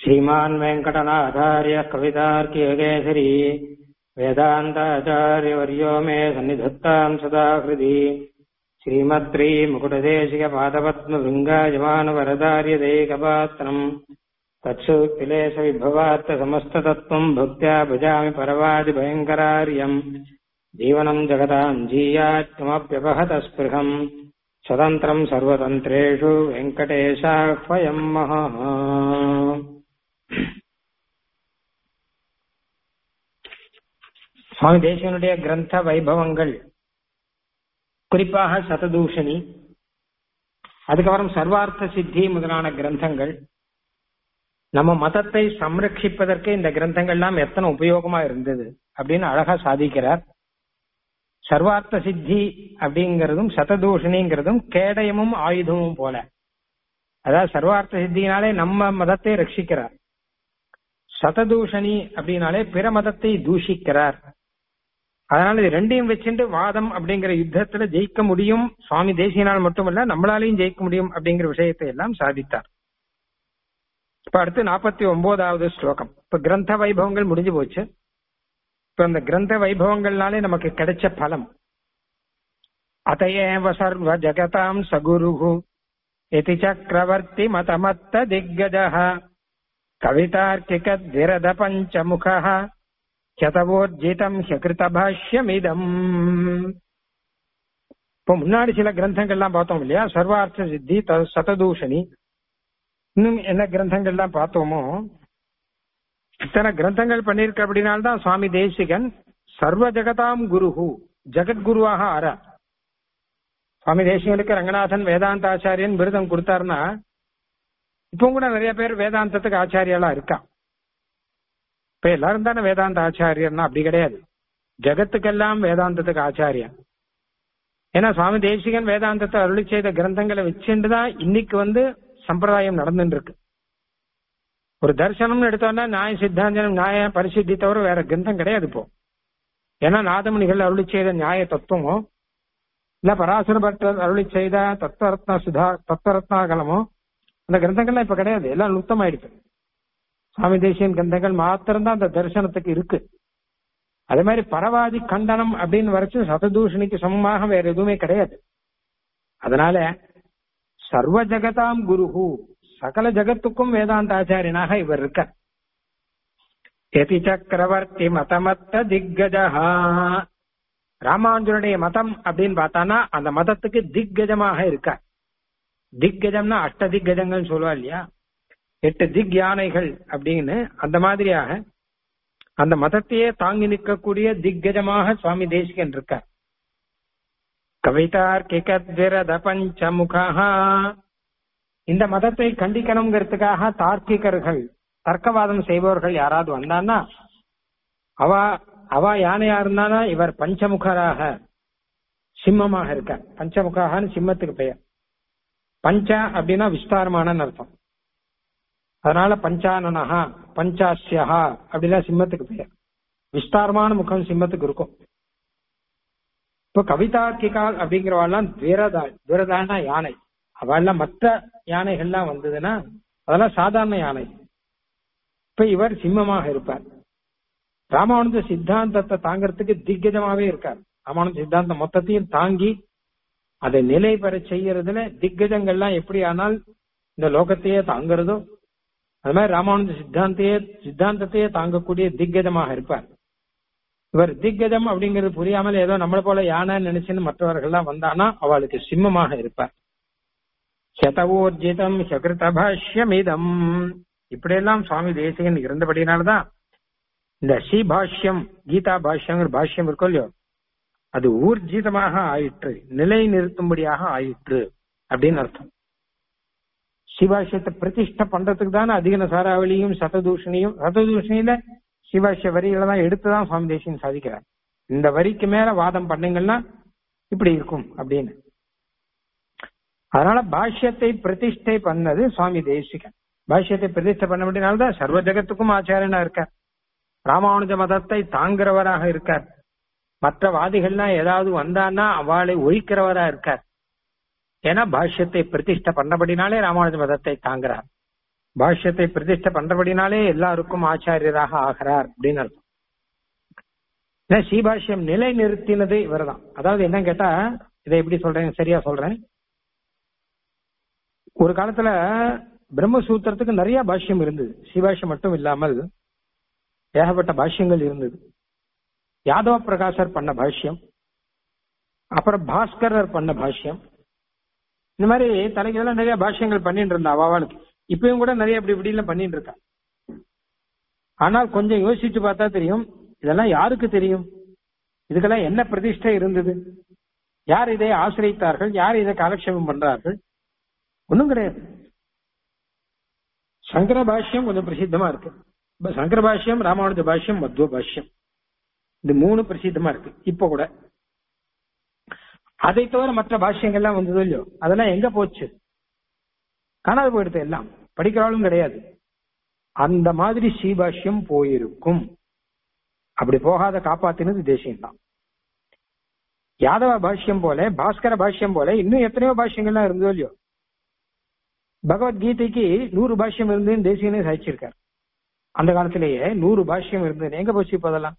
श्रीमान् वेङ्कटनाथार्य कवितार्कियकेसरी वेदान्ताचार्यवर्यो मे सन्निधत्ताम् सदा हृदि श्रीमद्री मुकुटदेशिकपादपद्मभृङ्गायमानवरदार्यदैकपात्रम् तत्सुक्तिलेशविभवार्थसमस्ततत्त्वम् भक्त्या भजामि परवादिभयङ्करार्यम् जीवनम् जगताम् जीयात्मप्यपहतस्पृहम् स्वतन्त्रम् सर्वतन्त्रेषु வெங்கடேஷாஹ்வயம் மகா சுவாமி தேசியனுடைய கிரந்த வைபவங்கள் குறிப்பாக சததூஷணி அதுக்கப்புறம் சர்வார்த்த சித்தி முதலான கிரந்தங்கள் நம்ம மதத்தை சம்ரட்சிப்பதற்கு இந்த கிரந்தங்கள்லாம் எத்தனை உபயோகமா இருந்தது அப்படின்னு அழகா சாதிக்கிறார் சர்வார்த்த சித்தி அப்படிங்கிறதும் சததூஷணிங்கிறதும் கேடயமும் ஆயுதமும் போல அதாவது சர்வார்த்த சித்தினாலே நம்ம மதத்தை ரட்சிக்கிறார் சததூஷணி அப்படின்னாலே பிற மதத்தை தூஷிக்கிறார் அதனால இது ரெண்டையும் வச்சுட்டு வாதம் அப்படிங்கிற யுத்தத்துல ஜெயிக்க முடியும் சுவாமி தேசியனால் மட்டுமல்ல நம்மளாலையும் ஜெயிக்க முடியும் அப்படிங்கிற விஷயத்தை எல்லாம் சாதித்தார் இப்ப அடுத்து நாற்பத்தி ஒன்பதாவது ஸ்லோகம் இப்ப கிரந்த வைபவங்கள் முடிஞ்சு போச்சு இப்ப இந்த கிரந்த வைபவங்கள்னாலே நமக்கு கிடைச்ச பலம் அதையேவ சர்வ ஜகதாம் சகுரு இதி சக்கரவர்த்தி மதமத்த திக்கஜ கவிதார்க்கிக திரத பஞ்சமுக சதவோர்ஜிதம் ஹிருத பாஷ்யமிதம் இப்போ முன்னாடி சில கிரந்தங்கள்லாம் பார்த்தோம் இல்லையா சர்வார்த்த சித்தி சததூஷணி இன்னும் என்ன கிரந்தங்கள்லாம் பார்த்தோமோ இத்தனை கிரந்தங்கள் பண்ணிருக்க அப்படின்னால்தான் சுவாமி தேசிகன் சர்வ ஜெகதாம் குருஹு ஜெகத்குருவாக ஆறா சுவாமி தேசிகனுக்கு ரங்கநாதன் வேதாந்தாச்சாரியன் விருதம் கொடுத்தாருன்னா இப்போ கூட நிறைய பேர் வேதாந்தத்துக்கு ஆச்சாரியாலா இருக்கா இப்ப எல்லாரும் தானே வேதாந்த ஆச்சாரியர்னா அப்படி கிடையாது ஜெகத்துக்கெல்லாம் வேதாந்தத்துக்கு ஆச்சாரியன் ஏன்னா சுவாமி தேசிகன் வேதாந்தத்தை அருளி செய்த கிரந்தங்களை வச்சுட்டு தான் இன்னைக்கு வந்து சம்பிரதாயம் நடந்துட்டு இருக்கு ஒரு தரிசனம்னு எடுத்தோம்னா நியாய சித்தாந்தனம் நியாய பரிசுத்தி தவிர வேற கிரந்தம் கிடையாது இப்போ ஏன்னா நாதமணிகள் அருளி செய்த நியாய தத்துவமோ இல்ல பராசர பட்டர் அருளி செய்த தத்துவரத்ன சுதா தத்துவரத்னாகலமோ அந்த கிரந்தங்கள்லாம் இப்ப கிடையாது எல்லாம் லுப்தமாயிடுச்சு சுவாமி தேசியன் கிரந்தங்கள் மாத்திரம்தான் அந்த தரிசனத்துக்கு இருக்கு அதே மாதிரி பரவாதி கண்டனம் அப்படின்னு வரைச்சு சததூஷணிக்கு சமமாக வேற எதுவுமே கிடையாது அதனால சர்வ ஜெகதாம் குருஹு சகல ஜகத்துக்கும் வேதாந்த ஆச்சாரியனாக இவர் இருக்கார் எதி சக்கரவர்த்தி மதமத்த திக்கஜா ராமானுஜனுடைய மதம் அப்படின்னு பார்த்தானா அந்த மதத்துக்கு திக்கஜமாக இருக்கார் திக்கஜம்னா அஷ்ட திக்கஜங்கள் சொல்லுவா இல்லையா எட்டு திக் யானைகள் அப்படின்னு அந்த மாதிரியாக அந்த மதத்தையே தாங்கி நிற்கக்கூடிய திக்கஜமாக சுவாமி தேசிகன் இருக்கார் கவிதார்க்கிகத்விரத பஞ்சமுகா இந்த மதத்தை கண்டிக்கணுங்கிறதுக்காக தார்க்கிகர்கள் தர்க்கவாதம் செய்பவர்கள் யாராவது வந்தான்னா அவ அவ யானையா இருந்தானா இவர் பஞ்சமுகராக சிம்மமாக இருக்கார் பஞ்சமுகான்னு சிம்மத்துக்கு பெயர் பஞ்ச அப்படின்னா விஸ்தாரமான அர்த்தம் அதனால பஞ்சானனஹா பஞ்சாசியஹா அப்படிலாம் சிம்மத்துக்கு பெயர் விஸ்தாரமான முகம் சிம்மத்துக்கு இருக்கும் இப்போ கவிதார்க்கிகால் அப்படிங்கிறவாள்லாம் துரதா துரதான யானை அவெல்லாம் மற்ற யானைகள்லாம் வந்ததுன்னா அதெல்லாம் சாதாரண யானை இப்ப இவர் சிம்மமாக இருப்பார் ராமானுஜ சித்தாந்தத்தை தாங்கிறதுக்கு திக்கஜமாவே இருக்கார் ராமானுஜ சித்தாந்தம் மொத்தத்தையும் தாங்கி அதை நிலை பெற செய்யறதுல திக்கஜங்கள்லாம் எப்படி ஆனால் இந்த லோகத்தையே தாங்கிறதோ அது மாதிரி ராமானுஜ சித்தாந்தையே சித்தாந்தத்தையே தாங்கக்கூடிய திக்கஜமாக இருப்பார் இவர் திக்கஜம் அப்படிங்கிறது புரியாமல் ஏதோ நம்மளை போல யானை நினைச்சுன்னு மற்றவர்கள்லாம் வந்தானா அவளுக்கு சிம்மமாக இருப்பார் சதவோர்ஜிதம் சகிருத பாஷ்யமிதம் இப்படியெல்லாம் சுவாமி தேசிகன் இருந்தபடினால்தான் இந்த ஸ்ரீபாஷ்யம் கீதா பாஷ்யங்கிற பாஷ்யம் இருக்கும் இல்லையோ அது ஊர்ஜிதமாக ஆயிற்று நிலை நிறுத்தும்படியாக ஆயிற்று அப்படின்னு அர்த்தம் சிவாஷ்யத்தை பிரதிஷ்ட பண்றதுக்கு தானே அதிக சாராவளியும் சததூஷணியும் சததூஷணியில சிவாஷ்ய வரிகளை தான் எடுத்துதான் சுவாமி தேசியன் சாதிக்கிறார் இந்த வரிக்கு மேல வாதம் பண்ணீங்கன்னா இப்படி இருக்கும் அப்படின்னு அதனால பாஷ்யத்தை பிரதிஷ்டை பண்ணது சுவாமி தேசிகன் பாஷ்யத்தை பிரதிஷ்டை பண்ண வேண்டியனால்தான் சர்வ ஜகத்துக்கும் ஆச்சாரியனா இருக்கார் ராமானுஜ மதத்தை தாங்கிறவராக இருக்கார் மற்ற வாதிகள்லாம் ஏதாவது வந்தான்னா அவளை ஒழிக்கிறவரா இருக்கார் ஏன்னா பாஷ்யத்தை பிரதிஷ்ட பண்ணபடினாலே ராமானுஜ மதத்தை தாங்குறார் பாஷ்யத்தை பிரதிஷ்டை பண்றபடினாலே எல்லாருக்கும் ஆச்சாரியராக ஆகிறார் அப்படின்னு அர்த்தம் ஏன்னா ஸ்ரீபாஷ்யம் நிலை நிறுத்தினது இவர்தான் அதாவது என்ன கேட்டா இதை எப்படி சொல்றேன் சரியா சொல்றேன் ஒரு காலத்துல பிரம்மசூத்திரத்துக்கு நிறைய பாஷ்யம் இருந்தது ஸ்ரீபாஷ்யம் மட்டும் இல்லாமல் ஏகப்பட்ட பாஷ்யங்கள் இருந்தது யாதவ பிரகாசர் பண்ண பாஷ்யம் அப்புறம் பாஸ்கரர் பண்ண பாஷ்யம் இந்த மாதிரி தலைக்கு இதெல்லாம் நிறைய பாஷ்யங்கள் பண்ணிட்டு இருந்தா அவளுக்கு இப்பயும் கூட நிறைய இப்படி இப்படி எல்லாம் பண்ணிட்டு இருக்கா ஆனால் கொஞ்சம் யோசிச்சு பார்த்தா தெரியும் இதெல்லாம் யாருக்கு தெரியும் இதுக்கெல்லாம் என்ன பிரதிஷ்டை இருந்தது யார் இதை ஆசிரித்தார்கள் யார் இதை காலக்ஷேபம் பண்றார்கள் ஒண்ணும் கிடையாது சங்கர பாஷ்யம் கொஞ்சம் பிரசித்தமா இருக்கு இப்ப சங்கர பாஷ்யம் ராமானுஜ பாஷ்யம் மத்வ பாஷ்யம் இது மூணு பிரசித்தமா இருக்கு இப்ப கூட அதை தவிர மற்ற பாஷ்யங்கள்லாம் வந்தது இல்லையோ அதெல்லாம் எங்க போச்சு காணாது போயிடுது எல்லாம் படிக்கிறாலும் கிடையாது அந்த மாதிரி ஸ்ரீபாஷ்யம் போயிருக்கும் அப்படி போகாத காப்பாத்தினது தேசியம் தான் யாதவ பாஷ்யம் போல பாஸ்கர பாஷ்யம் போல இன்னும் எத்தனையோ பாஷ்யங்கள்லாம் இருந்ததோ இல்லையோ பகவத்கீதைக்கு நூறு பாஷ்யம் இருந்ததுன்னு தேசியனே சாதிச்சிருக்கார் அந்த காலத்திலேயே நூறு பாஷ்யம் இருந்தது எங்க போச்சு இப்ப அதெல்லாம்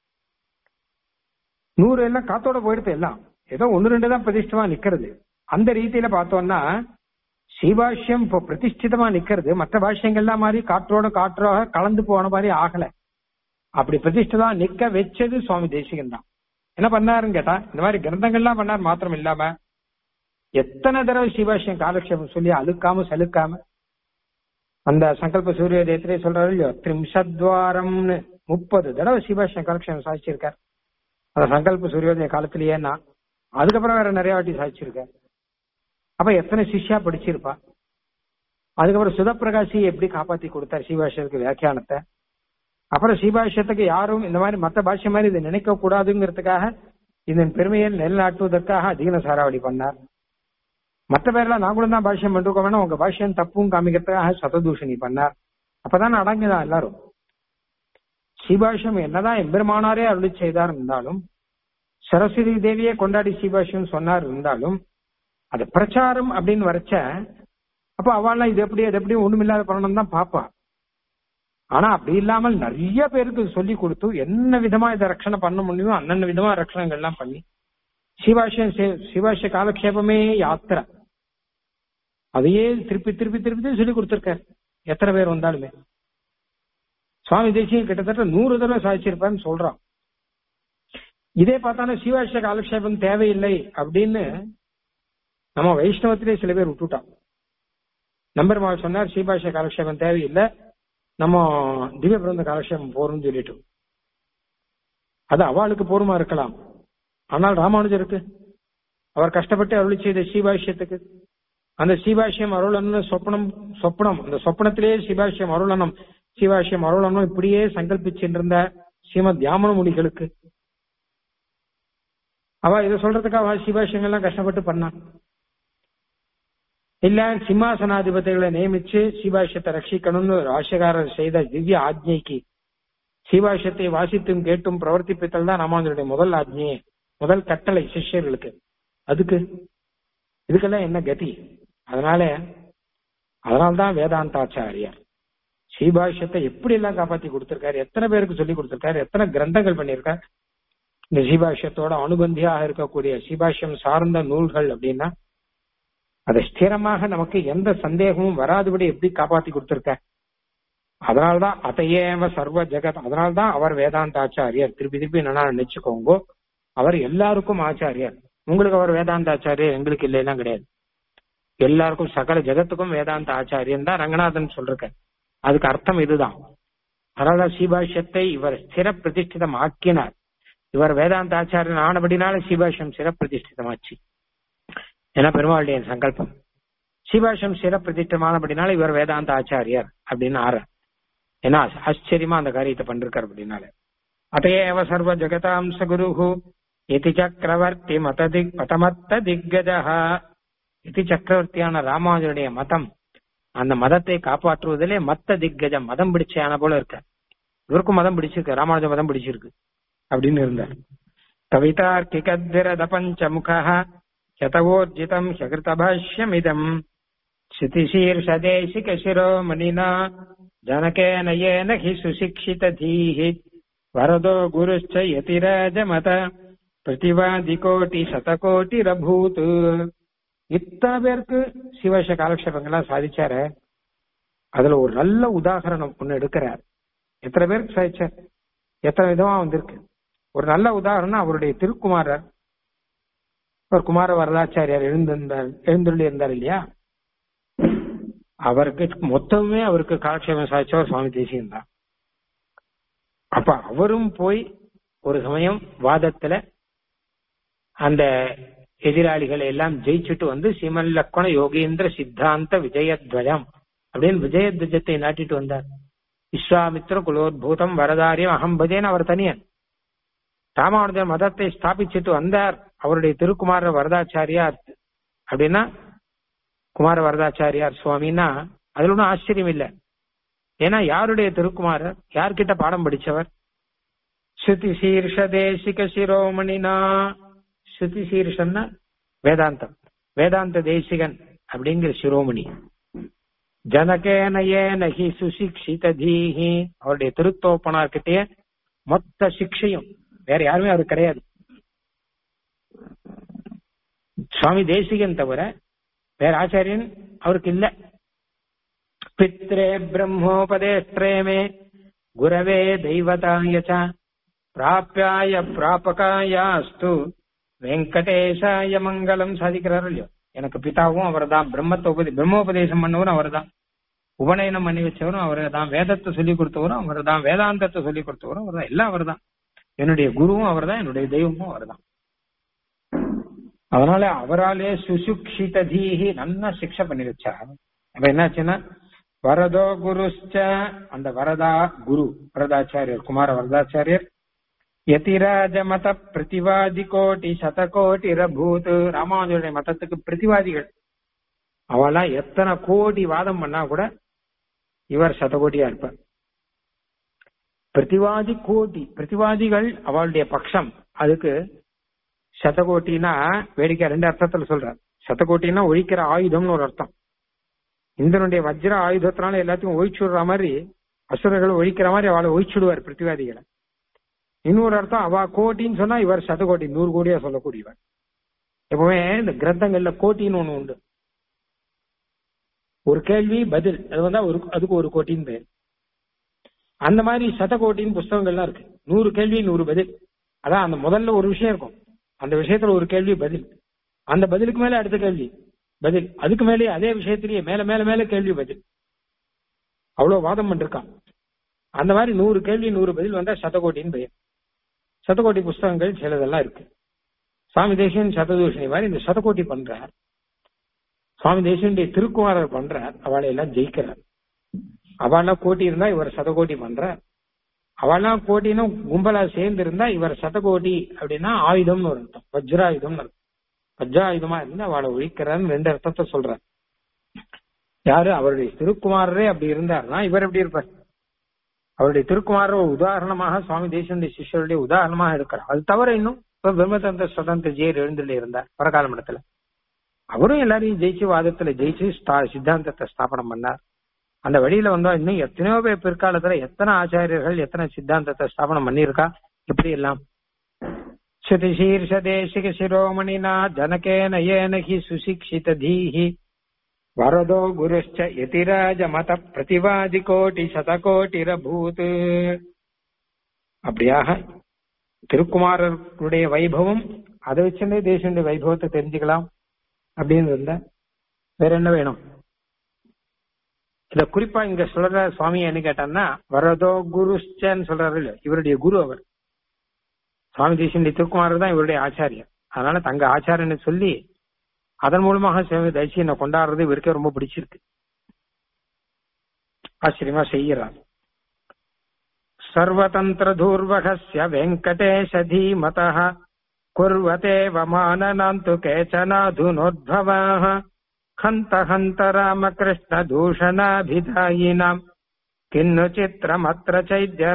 நூறு எல்லாம் காத்தோட போயிடுது எல்லாம் ஏதோ ஒன்னு ரெண்டு தான் பிரதிஷ்டமா நிக்கிறது அந்த ரீதியில பார்த்தோம்னா ஸ்ரீபாஷ்யம் இப்போ பிரதிஷ்டிதமா நிக்கிறது மற்ற பாஷ்யங்கள்லாம் மாதிரி காற்றோட காற்றோட கலந்து போன மாதிரி ஆகல அப்படி பிரதிஷ்டதா நிக்க வச்சது சுவாமி தேசிகன் தான் என்ன பண்ணாருன்னு கேட்டா இந்த மாதிரி கிரந்தங்கள்லாம் பண்ணார் மாத்திரம் இல்லாம எத்தனை தடவை ஸ்ரீபாஷ்யம் காலக்ஷேபம் சொல்லி அழுக்காம சலுக்காம அந்த சங்கல்ப சூரியோதயத்திலே சொல்றாரு இல்லையோ திரிம்சத்வாரம்னு முப்பது தடவை ஸ்ரீபாஷ்யம் காலக்ஷேபம் சாதிச்சிருக்கார் அந்த சங்கல்ப சூரியோதய காலத்திலேயேன்னா அதுக்கப்புறம் வேற நிறைய வாட்டி சாதிச்சிருக்கார் அப்ப எத்தனை சிஷ்யா படிச்சிருப்பா அதுக்கப்புறம் சுதப்பிரகாசி எப்படி காப்பாத்தி கொடுத்தார் ஸ்ரீபாஷ்யத்துக்கு வியாக்கியானத்தை அப்புறம் ஸ்ரீபாஷ்யத்துக்கு யாரும் இந்த மாதிரி மத்த பாஷ்யம் மாதிரி இதை நினைக்க கூடாதுங்கிறதுக்காக இதன் பெருமையை நிலைநாட்டுவதற்காக அதிக சாராவளி பண்ணார் மற்ற பேர்லாம் நான் கூட தான் பாஷ்யம் பண்ணிருக்கோம் வேணா உங்க பாஷ்யம் தப்பும் காமிக்கிறதுக்காக சததூஷணி பண்ணார் அப்பதான் அடங்குதான் எல்லாரும் ஸ்ரீபாஷ்யம் என்னதான் எம்பெருமானாரே அருளி செய்தார் இருந்தாலும் சரஸ்வதி தேவியே கொண்டாடி ஸ்ரீபாஷ்யம் சொன்னார் இருந்தாலும் அது பிரச்சாரம் அப்படின்னு வரைச்ச அப்ப அவள்லாம் இது எப்படி அது எப்படி ஒண்ணுமில்லாத பண்ணணும் தான் பாப்பா ஆனா அப்படி இல்லாமல் நிறைய பேருக்கு சொல்லி கொடுத்து என்ன விதமா இதை ரட்சணை பண்ண முடியுமோ அன்னன்ன விதமா ரட்சணங்கள் எல்லாம் பண்ணி சிவாஷ்யம் சிவாஷ்ய காலக்ஷேபமே யாத்திரை அதையே திருப்பி திருப்பி திருப்பி சொல்லி கொடுத்திருக்காரு எத்தனை பேர் வந்தாலுமே சுவாமி தேசியம் கிட்டத்தட்ட நூறு தடவை சாதிச்சிருப்பான்னு சொல்றான் இதே பார்த்தாலும் சிவாஷ்ய காலக்ஷேபம் தேவையில்லை அப்படின்னு நம்ம வைஷ்ணவத்திலே சில பேர் விட்டுட்டான் நம்பர் மால் சொன்னார் ஸ்ரீபாஷ்ய காலக்ஷேபம் தேவையில்லை நம்ம திவ்ய பிறந்த காலக்ஷேபம் போறோம்னு சொல்லிட்டு அது அவளுக்கு போருமா இருக்கலாம் ஆனால் ராமானுஜருக்கு அவர் கஷ்டப்பட்டு அருளி செய்த ஸ்ரீபாஷ்யத்துக்கு அந்த ஸ்ரீபாஷ்யம் அருளணும் சொப்பனம் சொப்பனம் அந்த சொப்பனத்திலேயே ஸ்ரீபாஷ்யம் அருளனம் ஸ்ரீபாஷ்யம் அருளணும் இப்படியே சங்கல்பிச்சுருந்த ஸ்ரீமத் தியாமன முனிகளுக்கு அவ இதை சொல்றதுக்கு அவ ஸ்ரீபாஷ்யங்கள்லாம் கஷ்டப்பட்டு பண்ணான் இல்ல சிம்மாசனாதிபதிகளை நியமிச்சு சிவாஷ்யத்தை ரட்சிக்கணும்னு ராஷ்யகாரர் செய்த திவ்ய ஆஜ்ஞைக்கு சிவாஷ்யத்தை வாசித்தும் கேட்டும் பிரவர்த்திப்பித்தல் தான் ராமானுஜருடைய முதல் ஆஜ்ஞையே முதல் கட்டளை சிஷ்யர்களுக்கு அதுக்கு இதுக்கெல்லாம் என்ன கதி அதனால அதனால்தான் வேதாந்தாச்சாரியார் ஸ்ரீபாஷ்யத்தை எப்படி எல்லாம் காப்பாத்தி கொடுத்திருக்காரு எத்தனை பேருக்கு சொல்லி கொடுத்திருக்காரு எத்தனை கிரந்தங்கள் பண்ணியிருக்காரு இந்த ஸ்ரீபாஷ்யத்தோட அனுபந்தியாக இருக்கக்கூடிய ஸ்ரீபாஷ்யம் சார்ந்த நூல்கள் அப்படின்னா அதை ஸ்திரமாக நமக்கு எந்த சந்தேகமும் வராதபடி எப்படி காப்பாத்தி கொடுத்திருக்க அதனால்தான் அதையேவ சர்வ ஜெகத் அதனால்தான் அவர் வேதாந்த ஆச்சாரியர் திருப்பி திருப்பி என்னன்னா நினைச்சுக்கோங்க அவர் எல்லாருக்கும் ஆச்சாரியர் உங்களுக்கு அவர் வேதாந்த ஆச்சாரியர் எங்களுக்கு இல்லைலாம் கிடையாது எல்லாருக்கும் சகல ஜெகத்துக்கும் வேதாந்த ஆச்சாரியன் தான் ரங்கநாதன் சொல்றார் அதுக்கு அர்த்தம் இதுதான் அதனால ஸ்ரீபாஷ்யத்தை இவர் ஸ்திர பிரதிஷ்டிதம் ஆக்கினார் இவர் வேதாந்த ஆச்சாரியன் ஆனபடினால ஸ்ரீபாஷ்யம் சிற பிரதிஷ்டிதமாச்சு ஏன்னா பெருமாளுடைய சங்கல்பம் சிவாஷம் சிற பிரதிஷ்டமானபடினால இவர் வேதாந்த ஆச்சாரியர் அப்படின்னு ஆற ஏன்னா ஆச்சரியமா அந்த காரியத்தை பண்ணிருக்கார் அப்படின்னால அதையேவ சர்வ ஜெகதாம் சகுரு இதி சக்கரவர்த்தி மத திக் மதமத்த திக்கஜா இதி சக்கரவர்த்தியான ராமானுஜருடைய மதம் அந்த மதத்தை காப்பாற்றுவதிலே மத்த திக்கஜம் மதம் பிடிச்ச போல இருக்க இவருக்கும் மதம் பிடிச்சிருக்கு ராமானுஜ மதம் பிடிச்சிருக்கு அப்படின்னு இருந்தார் கவிதார்க்கிகத்விரத பஞ்சமுக யதவோர்ஜிதம் ஹிருதபாஷ்யமிதம் क्षितिशीर्षदेशिकशिरोमणिना जनकेन येन हि सुशिक्षितधीः वरदो गुरुश्च यतिराजमत பிரதிவாதி சதகோட்டிரபூத் இத்தனை பேருக்கு சிவச காலக்ஷேபங்கள்லாம் சாதிச்சாரு அதுல ஒரு நல்ல உதாகரணம் ஒண்ணு எடுக்கிறார் எத்தனை பேருக்கு சாதிச்சார் எத்தனை விதமா வந்திருக்கு ஒரு நல்ல உதாரணம் அவருடைய திருக்குமாரர் ஒரு குமார வரதாச்சாரியார் எழுந்திருந்தார் எழுந்துள்ளி இருந்தார் இல்லையா அவருக்கு மொத்தமே அவருக்கு காலக்ஷேபம் சாதிச்சவர் சுவாமி தேசியம் தான் அப்ப அவரும் போய் ஒரு சமயம் வாதத்துல அந்த எதிராளிகளை எல்லாம் ஜெயிச்சுட்டு வந்து சிமல்லக்கண யோகேந்திர சித்தாந்த விஜயத்வயம் அப்படின்னு விஜயத்வஜத்தை நாட்டிட்டு வந்தார் விஸ்வாமித்ர குலோத்பூதம் வரதாரியம் அகம்பதேன்னு அவர் தனியன் ராமானுஜர் மதத்தை ஸ்தாபிச்சுட்டு வந்தார் அவருடைய திருக்குமார வரதாச்சாரியார் அப்படின்னா குமார வரதாச்சாரியார் சுவாமின்னா அதுல ஒன்றும் ஆச்சரியம் இல்லை ஏன்னா யாருடைய திருக்குமாரர் யார்கிட்ட பாடம் படிச்சவர் ஸ்ருதி சீர்ஷ தேசிக சிரோமணினா ஸ்ருதி சீர்ஷன்னா வேதாந்தம் வேதாந்த தேசிகன் அப்படிங்கிற சிரோமணி ஜனகேன ஏன ஹி சுசிக்ஷித தீஹி அவருடைய திருத்தோப்பனார்கிட்டயே மொத்த சிக்ஷையும் வேற யாருமே அவருக்கு கிடையாது சுவாமி தேசிகன் தவிர வேற ஆச்சாரியன் அவருக்கு இல்ல பித்ரே பிரம்மோபதேஷ்டிரேமே குரவே தெய்வதாய ச பிராப்பியாய பிராபகாயாஸ்து வெங்கடேசாய மங்களம் சாதிக்கிறாரு இல்லையோ எனக்கு பிதாவும் அவர் தான் பிரம்மத்தை உபதி பிரம்மோபதேசம் பண்ணவரும் அவர் தான் உபநயனம் பண்ணி வச்சவரும் அவர் தான் வேதத்தை சொல்லி கொடுத்தவரும் அவர் தான் வேதாந்தத்தை சொல்லி கொடுத்தவரும் அவர் தான் எல்லாம் அவர் தான் என்னுடைய குருவும் அவர் தான் என்னுடைய தெய்வமும் அவர் தான் அதனால அவராலே சுசுக்ஷித தீஹி நல்லா சிக்ஷை பண்ணி வச்சார் அப்ப என்னாச்சுன்னா வரதோ குருஷ்ச அந்த வரதா குரு வரதாச்சாரியர் குமார வரதாச்சாரியர் யதிராஜ மத பிரதிவாதி கோட்டி சதகோட்டி ரபூத் ராமானுஜருடைய மதத்துக்கு பிரதிவாதிகள் அவெல்லாம் எத்தனை கோடி வாதம் பண்ணா கூட இவர் சதகோட்டியா இருப்பார் பிரதிவாதி கோட்டி பிரதிவாதிகள் அவளுடைய பட்சம் அதுக்கு சதகோட்டினா வேடிக்கை ரெண்டு அர்த்தத்துல சொல்றார் சதகோட்டினா ஒழிக்கிற ஆயுதம்னு ஒரு அர்த்தம் இந்திரனுடைய வஜ்ர ஆயுதத்தினால எல்லாத்தையும் ஒழிச்சுடுற மாதிரி அசுரர்கள் ஒழிக்கிற மாதிரி அவளை ஒழிச்சுடுவார் பிரதிவாதிகளை இன்னொரு அர்த்தம் அவ கோட்டின்னு சொன்னா இவர் சதகோட்டி நூறு கோடியா சொல்லக்கூடியவர் எப்பவுமே இந்த கிரந்தங்கள்ல கோட்டின்னு ஒண்ணு உண்டு ஒரு கேள்வி பதில் அது வந்தா ஒரு அதுக்கு ஒரு கோட்டின்னு பேர் அந்த மாதிரி சதகோட்டின்னு புஸ்தகங்கள்லாம் இருக்கு நூறு கேள்வி நூறு பதில் அதான் அந்த முதல்ல ஒரு விஷயம் இருக்கும் அந்த விஷயத்துல ஒரு கேள்வி பதில் அந்த பதிலுக்கு மேல அடுத்த கேள்வி பதில் அதுக்கு மேலே அதே விஷயத்திலேயே மேல மேல மேல கேள்வி பதில் அவ்வளவு வாதம் பண்ணிருக்கான் அந்த மாதிரி நூறு கேள்வி நூறு பதில் வந்தா சதகோட்டின்னு பெயர் சதகோட்டி புஸ்தகங்கள் சிலதெல்லாம் இருக்கு சுவாமி தேசியன் சததூஷணி மாதிரி இந்த சதகோட்டி பண்றார் சுவாமி தேசியனுடைய திருக்குமாரர் பண்றார் அவளை எல்லாம் ஜெயிக்கிறார் அவெல்லாம் கோட்டி இருந்தா இவர் சதகோட்டி பண்றார் அவெல்லாம் கோட்டின்னு கும்பலா சேர்ந்து இருந்தா இவர் சதகோட்டி அப்படின்னா ஆயுதம்னு ஒரு அர்த்தம் வஜ்ராயுதம்னு அர்த்தம் வஜ்ராயுதமா இருந்து அவளை ஒழிக்கிறான்னு ரெண்டு அர்த்தத்தை சொல்றார் யாரு அவருடைய திருக்குமாரரே அப்படி இருந்தாருன்னா இவர் எப்படி இருப்பார் அவருடைய திருக்குமாரர் ஒரு உதாரணமாக சுவாமி தேசனுடைய சிஷ்யருடைய உதாரணமாக இருக்கிறார் அது தவிர இன்னும் இப்ப பிரம்மதந்திர சுதந்திர ஜெயர் எழுந்துள்ள இருந்தார் பரகால மடத்துல அவரும் எல்லாரையும் ஜெயிச்சு வாதத்துல ஜெயிச்சு ஸ்தா- சித்தாந்தத்தை ஸ்தாபனம் பண்ணார் அந்த வழியில வந்தா இன்னும் எத்தனையோ பேர் பிற்காலத்துல எத்தனை ஆச்சாரியர்கள் எத்தனை சித்தாந்தத்தை ஸ்தாபனம் பண்ணியிருக்கா இப்படி எல்லாம் ஸ்ருதிசீர்ஷ தேசிக சிரோமணினா ஜனகேன ஏன ஹி சுசிக்ஷித தீஹி வரதோ குருஷ்ச யதிராஜ மத பிரதிவாதி கோட்டி சதகோட்டிரபூத் அப்படியாக திருக்குமாரருடைய வைபவம் அதை வச்சுட்டே தேசனுடைய வைபவத்தை தெரிஞ்சுக்கலாம் அப்படின்னு இருந்தா வேற என்ன வேணும் இத குறிப்பா இங்க சொல்ற சுவாமி என்ன கேட்டான்னா வரதோ குருஷ்சன்னு சொல்றாரு இல்ல இவருடைய குரு அவர் சுவாமி தேசியனுடைய திருக்குமாரர் தான் இவருடைய ஆச்சாரியர் அதனால தங்க ஆச்சாரியனை சொல்லி அதன் மூலமாக சுவாமி தேசியனை கொண்டாடுறது இவருக்கே ரொம்ப பிடிச்சிருக்கு ஆச்சரியமா செய்கிறார் சர்வதந்திர தூர்வகஸ்ய வெங்கடேஷ தீமதः குர்வதே வமானனாந்து கேச்சனாதுனோத்பவாः ஹந்த ஹந்த ராமகிருஷ்ண தூஷணாபிதாயினாம் கிண்ணு சித்திரமத்திர சைத்ய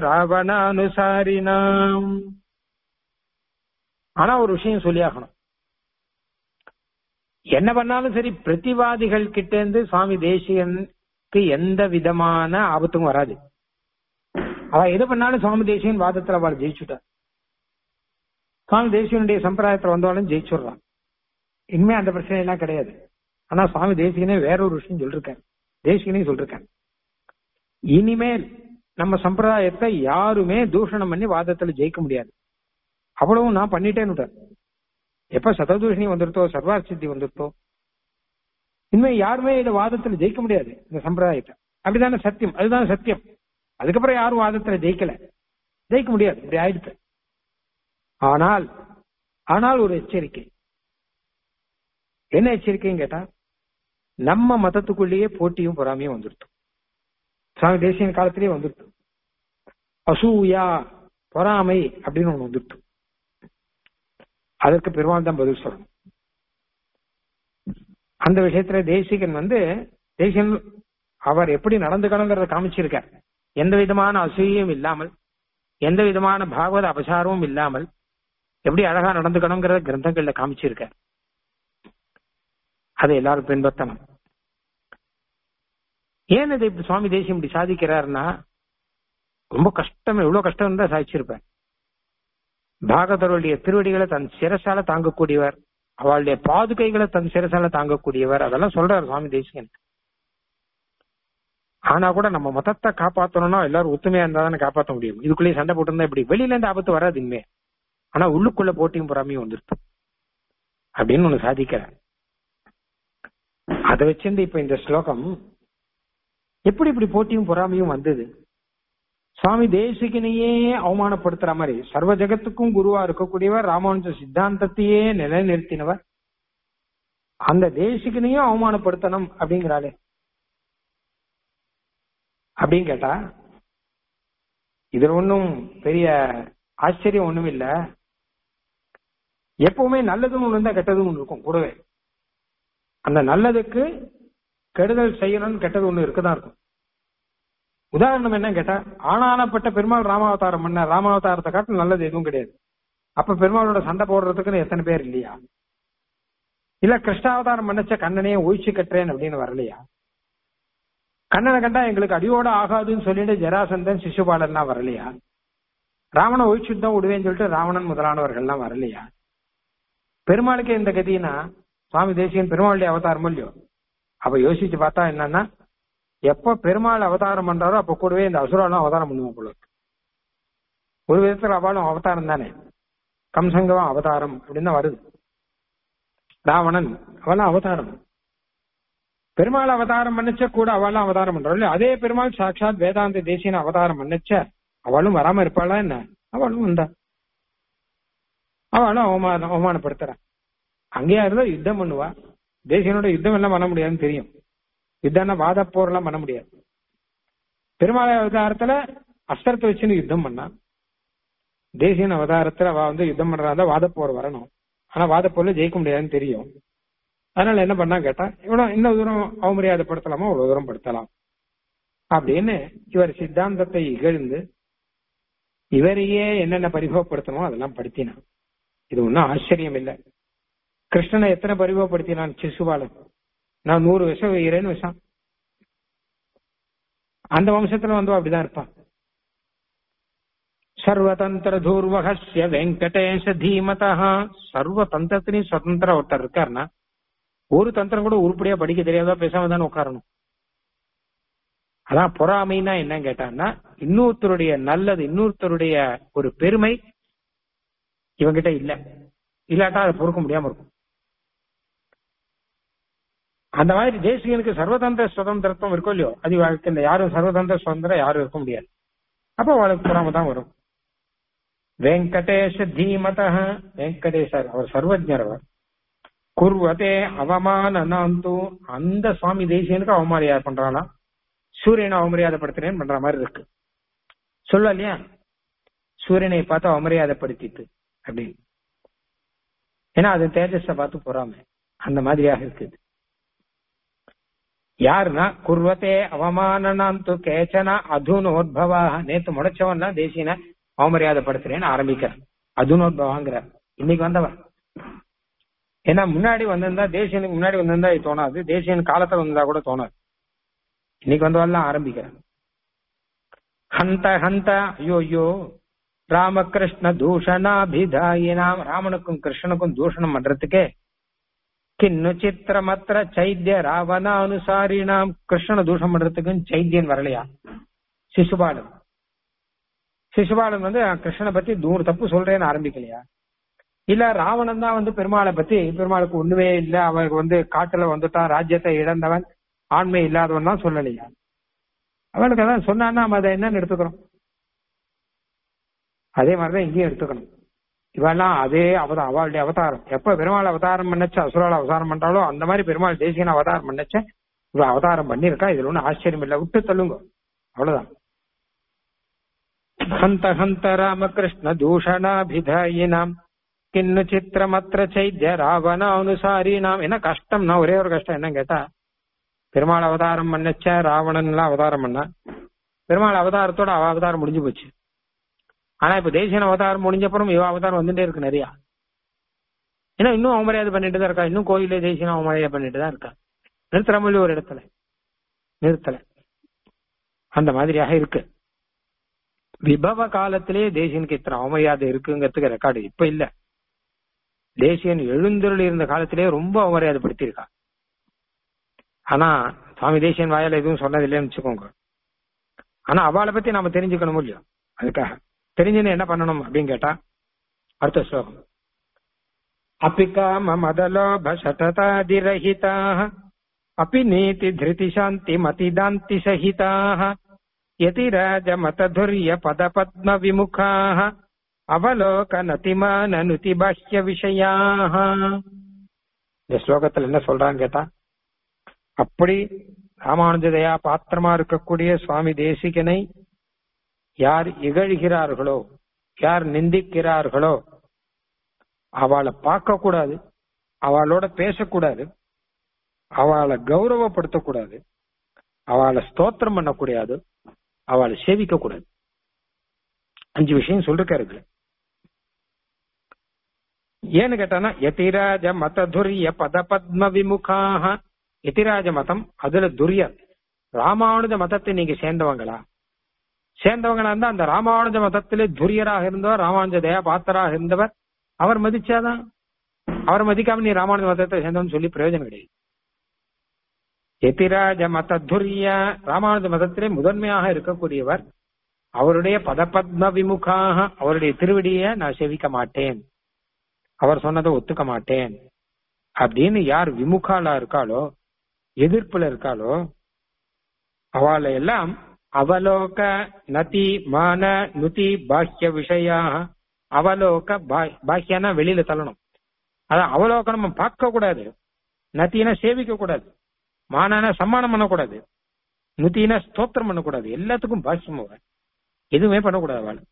ராவணானுசாரினாம் ஆனா ஒரு விஷயம் சொல்லியாகணும் என்ன பண்ணாலும் சரி பிரதிவாதிகள் கிட்ட இருந்து சுவாமி தேசிகனுக்கு எந்த விதமான ஆபத்தும் வராது அவ எது பண்ணாலும் சுவாமி தேசிகன் வாதத்துல அவள் ஜெயிச்சுட்டார் சுவாமி தேசிகனுடைய சம்பிரதாயத்துல வந்தாலும் ஜெயிச்சுடுறான் இனிமே அந்த பிரச்சனை எல்லாம் கிடையாது ஆனா சுவாமி தேசிகனே வேற ஒரு விஷயம் சொல்லிருக்காரு தேசிகனே சொல்லிருக்காரு இனிமேல் நம்ம சம்பிரதாயத்தை யாருமே தூஷணம் பண்ணி வாதத்துல ஜெயிக்க முடியாது அவ்வளவும் நான் பண்ணிட்டேன்னு எப்ப சததூஷணி வந்துருத்தோ சர்வார் சித்தி வந்துருத்தோ இனிமே யாருமே இந்த வாதத்துல ஜெயிக்க முடியாது இந்த சம்பிரதாயத்தை அப்படிதானே சத்தியம் அதுதான் சத்தியம் அதுக்கப்புறம் யாரும் வாதத்துல ஜெயிக்கல ஜெயிக்க முடியாது இப்படி ஆயிடுச்சு ஆனால் ஆனால் ஒரு எச்சரிக்கை என்ன எச்சரிக்கைன்னு கேட்டா நம்ம மதத்துக்குள்ளேயே போட்டியும் பொறாமையும் வந்துருத்தோம் சுவாமி தேசியன் காலத்திலேயே வந்துருத்து அசூயா பொறாமை அப்படின்னு ஒண்ணு வந்துருத்து அதற்கு பெருமாள் தான் பதில் சொல்லணும் அந்த விஷயத்துல தேசிகன் வந்து தேசிகன் அவர் எப்படி நடந்துக்கணுங்கிறத காமிச்சிருக்கார் எந்த விதமான அசூயும் இல்லாமல் எந்த விதமான பாகவத அபசாரமும் இல்லாமல் எப்படி அழகா நடந்துக்கணுங்கிறத கிரந்தங்கள்ல காமிச்சிருக்கார் அதை எல்லாரும் பின்பற்றணும் ஏன் இதை இப்படி சுவாமி தேசியம் இப்படி சாதிக்கிறாருன்னா ரொம்ப கஷ்டம் எவ்வளவு கஷ்டம் இருந்தா சாதிச்சிருப்பேன் பாகதருடைய திருவடிகளை தன் சிரசால தாங்கக்கூடியவர் அவளுடைய பாதுகைகளை தன் சிரசால தாங்கக்கூடியவர் அதெல்லாம் சொல்றாரு சுவாமி தேசிகன் ஆனா கூட நம்ம மதத்தை காப்பாத்தணும்னா எல்லாரும் ஒத்துமையா இருந்தா தானே காப்பாற்ற முடியும் இதுக்குள்ளேயே சண்டை போட்டு இப்படி வெளியில இருந்து ஆபத்து வராது இனிமே ஆனா உள்ளுக்குள்ள போட்டியும் பொறாமையும் வந்துருது அப்படின்னு ஒண்ணு சாதிக்கிறேன் அதை வச்சிருந்து இப்ப இந்த ஸ்லோகம் எப்படி இப்படி போட்டியும் பொறாமையும் வந்தது சுவாமி தேசிகனையே அவமானப்படுத்துற மாதிரி சர்வ ஜெகத்துக்கும் குருவா இருக்கக்கூடியவர் ராமானுஜ சித்தாந்தத்தையே நிலைநிறுத்தினவர் அந்த தேசிகனையும் அவமானப்படுத்தணும் அப்படிங்கிறாளே அப்படின்னு கேட்டா இதுல ஒன்றும் பெரிய ஆச்சரியம் ஒண்ணும் இல்ல எப்பவுமே நல்லதுன்னு ஒண்ணு இருந்தா கெட்டதும் ஒண்ணு இருக்கும் கூடவே அந்த நல்லதுக்கு கெடுதல் செய்யணும்னு கெட்டது ஒண்ணு இருக்குதான் இருக்கும் உதாரணம் என்ன கேட்டா ஆனானப்பட்ட பெருமாள் ராமாவதாரம் பண்ண ராமாவதாரத்தை காட்டு நல்லது எதுவும் கிடையாது அப்ப பெருமாளோட சண்டை போடுறதுக்குன்னு எத்தனை பேர் இல்லையா இல்ல கிருஷ்ணாவதாரம் பண்ணச்ச கண்ணனையே ஒழிச்சு கட்டுறேன் அப்படின்னு வரலையா கண்ணனை கண்டா எங்களுக்கு அடியோட ஆகாதுன்னு சொல்லிட்டு ஜராசந்தன் சிசுபாலன்லாம் வரலையா ராவண ஒழிச்சுட்டு தான் விடுவேன்னு சொல்லிட்டு ராவணன் முதலானவர்கள்லாம் வரலையா பெருமாளுக்கே இந்த கதினா சுவாமி தேசியன் பெருமாளுடைய அவதாரம் இல்லையோ அப்ப யோசிச்சு பார்த்தா என்னன்னா எப்ப பெருமாள் அவதாரம் பண்றாரோ அப்ப கூடவே இந்த அசுராலும் அவதாரம் பண்ணுவோம் போல இருக்கு ஒரு விதத்துல அவளும் அவதாரம் தானே கம்சங்கவம் அவதாரம் அப்படின்னு தான் வருது ராவணன் அவெல்லாம் அவதாரம் பெருமாள் அவதாரம் பண்ணச்ச கூட அவளும் அவதாரம் பண்றோம் இல்லையா அதே பெருமாள் சாட்சாத் வேதாந்த தேசியன் அவதாரம் பண்ணச்ச அவளும் வராம இருப்பாளா என்ன அவளும் வந்தா அவளும் அவமான அவமானப்படுத்துறான் அங்கேயா இருந்தா யுத்தம் பண்ணுவா தேசியனோட யுத்தம் எல்லாம் பண்ண முடியாதுன்னு தெரியும் யுத்தம்னா வாத போர் எல்லாம் பண்ண முடியாது பெருமாள் அவதாரத்துல அஸ்திரத்தை வச்சுன்னு யுத்தம் பண்ணான் தேசியன் அவதாரத்துல அவ வந்து யுத்தம் பண்றதா வாத போர் வரணும் ஆனா வாத போர்ல ஜெயிக்க முடியாதுன்னு தெரியும் அதனால என்ன பண்ணா கேட்டா இவ்வளவு இன்னும் தூரம் அவமரியாதைப்படுத்தலாமா அவ்வளவு தூரம் படுத்தலாம் அப்படின்னு இவர் சித்தாந்தத்தை இகழ்ந்து இவரையே என்னென்ன பரிபவப்படுத்தணுமோ அதெல்லாம் படுத்தினான் இது ஒன்றும் ஆச்சரியம் இல்லை கிருஷ்ணனை எத்தனை பரிபவப்படுத்தினான் சிசுபாலன் நான் நூறு விஷம் வைக்கிறேன்னு விஷம் அந்த வம்சத்துல வந்து அப்படிதான் இருப்பான் சர்வதந்திர தூர்வகசிய வெங்கடேஷ தீமதா சர்வ தந்திரத்திலையும் சுதந்திர ஒருத்தர் இருக்காருன்னா ஒரு தந்திரம் கூட உருப்படியா படிக்க தெரியாதா பேசாம தானே உட்காரணும் அதான் பொறாமைன்னா என்னன்னு கேட்டான்னா இன்னொருத்தருடைய நல்லது இன்னொருத்தருடைய ஒரு பெருமை இவங்கிட்ட இல்ல இல்லாட்டா அதை பொறுக்க முடியாம இருக்கும் அந்த மாதிரி தேசிகனுக்கு சர்வதந்திர சுதந்திரத்துவம் இருக்கும் இல்லையோ அது வாழ்க்கை இந்த யாரும் சர்வதந்திர சுதந்திரம் யாரும் இருக்க முடியாது அப்போ அவளுக்கு பொறாம தான் வரும் வெங்கடேஷ தீமத வெங்கடேசர் அவர் சர்வஜர் அவர் குர்வதே அவமானனாந்து அந்த சுவாமி தேசியனுக்கு அவமரியாதை பண்றானா சூரியனை அவமரியாதைப்படுத்துறேன்னு பண்ற மாதிரி இருக்கு சொல்ல இல்லையா சூரியனை பார்த்து அவமரியாதைப்படுத்திட்டு அப்படின்னு ஏன்னா அது தேஜஸ பார்த்து பொறாம அந்த மாதிரியாக இருக்குது யாருன்னா குர்வத்தே அவமானனாந்து கேச்சன அதுனோத்பவா நேத்து முடைச்சவன் தான் தேசியனை அவமரியாதைப்படுத்துறேன்னு ஆரம்பிக்கிறார் அதுனோத்பவாங்கிறார் இன்னைக்கு வந்தவன் ஏன்னா முன்னாடி வந்திருந்தா தேசியனுக்கு முன்னாடி வந்திருந்தா இது தோணாது தேசியன் காலத்துல வந்திருந்தா கூட தோணாது இன்னைக்கு வந்தவெல்லாம் ஆரம்பிக்கிறேன் ஹந்த ஹந்த ஐயோ ஐயோ ராமகிருஷ்ண தூஷணாபிதாயினாம் ராமனுக்கும் கிருஷ்ணனுக்கும் தூஷணம் பண்றதுக்கே கிண்ணு சித்திரமத்திர சைத்திய ராவணானுசாரினாம் கிருஷ்ணனை தூஷம் பண்றதுக்கும் சைத்தியன் வரலையா சிசுபாலன் சிசுபாலன் வந்து கிருஷ்ணனை பத்தி தூர தப்பு சொல்றேன்னு ஆரம்பிக்கலையா இல்ல ராவணன் தான் வந்து பெருமாளை பத்தி பெருமாளுக்கு ஒண்ணுமே இல்ல அவனுக்கு வந்து காட்டுல வந்துட்டான் ராஜ்யத்தை இழந்தவன் ஆண்மை இல்லாதவன் தான் சொல்லலையா அவனுக்கு அதான் சொன்னான்னா நம்ம அதை என்னன்னு எடுத்துக்கிறோம் அதே மாதிரிதான் இங்கேயும் எடுத்துக்கணும் இவெல்லாம் அதே அவதாரம் அவளுடைய அவதாரம் எப்ப பெருமாள் அவதாரம் பண்ணச்ச அசுரால் அவதாரம் பண்றாலோ அந்த மாதிரி பெருமாள் தேசியன் அவதாரம் பண்ணச்ச இவ அவதாரம் பண்ணிருக்கா இதுல ஒன்றும் ஆச்சரியம் இல்லை விட்டு தள்ளுங்க அவ்வளவுதான் ஹந்த ஹந்த ராமகிருஷ்ண தூஷணாபிதாயினாம் கிண்ணு சித்திரமத்திர சைத்திய ராவண அனுசாரினாம் என்ன கஷ்டம்னா ஒரே ஒரு கஷ்டம் என்ன கேட்டா பெருமாள் அவதாரம் பண்ணச்ச ராவணன் எல்லாம் அவதாரம் பண்ணா பெருமாள் அவதாரத்தோட அவ அவதாரம் முடிஞ்சு போச்சு ஆனா இப்ப தேசியன் அவதாரம் முடிஞ்ச அப்புறம் இவ அவதாரம் வந்துட்டே இருக்கு நிறைய ஏன்னா இன்னும் அவமரியாதை பண்ணிட்டு தான் இருக்கா இன்னும் கோயிலே தேசியன் அவமரியாதை பண்ணிட்டு தான் இருக்கா நிறுத்துற ஒரு இடத்துல நிறுத்தல அந்த மாதிரியாக இருக்கு விபவ காலத்திலே தேசியனுக்கு இத்தனை அவமரியாதை இருக்குங்கிறதுக்கு ரெக்கார்டு இப்ப இல்ல தேசியன் எழுந்தருள் இருந்த காலத்திலே ரொம்ப அவமரியாதைப்படுத்தியிருக்கா ஆனா சுவாமி தேசியன் வாயால எதுவும் சொன்னதில்லைன்னு வச்சுக்கோங்க ஆனா அவளை பத்தி நாம தெரிஞ்சுக்கணும் இல்லையா அதுக்காக தெரிஞ்சுன்னு என்ன பண்ணணும் அப்படின்னு கேட்டா அடுத்த ஸ்லோகம் அப்பிகாம மதலோப சததாதிரஹிதாக अपि नीति धृतिशान्ति मतिदान्ति सहिताः यतिराजमतधुर्य पदपद्मविमुखाः அவலோகனதிமானனுதி பாஹ்ய விஷயாக இந்த ஸ்லோகத்துல என்ன சொல்றான்னு கேட்டா அப்படி ராமானுஜதயா பாத்திரமா இருக்கக்கூடிய சுவாமி தேசிகனை யார் இகழ்கிறார்களோ யார் நிந்திக்கிறார்களோ அவளை பார்க்க கூடாது அவளோட பேசக்கூடாது அவளை கௌரவப்படுத்தக்கூடாது அவளை ஸ்தோத்திரம் பண்ணக்கூடாது அவளை சேவிக்க கூடாது அஞ்சு விஷயம் சொல்லிருக்காரு இதுல ஏன்னு கேட்டானா யதிராஜ மத துரிய பத பத்ம விமுகாக யதிராஜ மதம் அதுல துரிய ராமானுஜ மதத்தை நீங்க சேர்ந்தவங்களா சேர்ந்தவங்களா இருந்தா அந்த ராமானுஜ மதத்திலே துரியராக இருந்தவர் ராமானுஜ தயா பாத்தராக இருந்தவர் அவர் மதிச்சாதான் அவர் மதிக்காம நீ ராமானுஜ மதத்தை சேர்ந்தவன்னு சொல்லி பிரயோஜனம் கிடையாது எதிராஜ மத துரிய ராமானுஜ மதத்திலே முதன்மையாக இருக்கக்கூடியவர் அவருடைய பதபத்ம விமுகாக அவருடைய திருவடியை நான் செவிக்க மாட்டேன் அவர் சொன்னதை ஒத்துக்க மாட்டேன் அப்படின்னு யார் விமுகாலா இருக்காளோ எதிர்ப்புல இருக்காளோ அவளை எல்லாம் அவலோக நதி மான நுதி பாஹ்ய விஷயா அவலோக பாஹ்யனா வெளியில தள்ளணும் அதான் அவலோகனம் பார்க்க கூடாது நத்தினா சேவிக்க கூடாது மானான சம்மானம் பண்ணக்கூடாது நுத்தினா ஸ்தோத்திரம் பண்ணக்கூடாது எல்லாத்துக்கும் பாஷ்யம் அவ எதுவுமே பண்ணக்கூடாது அவள்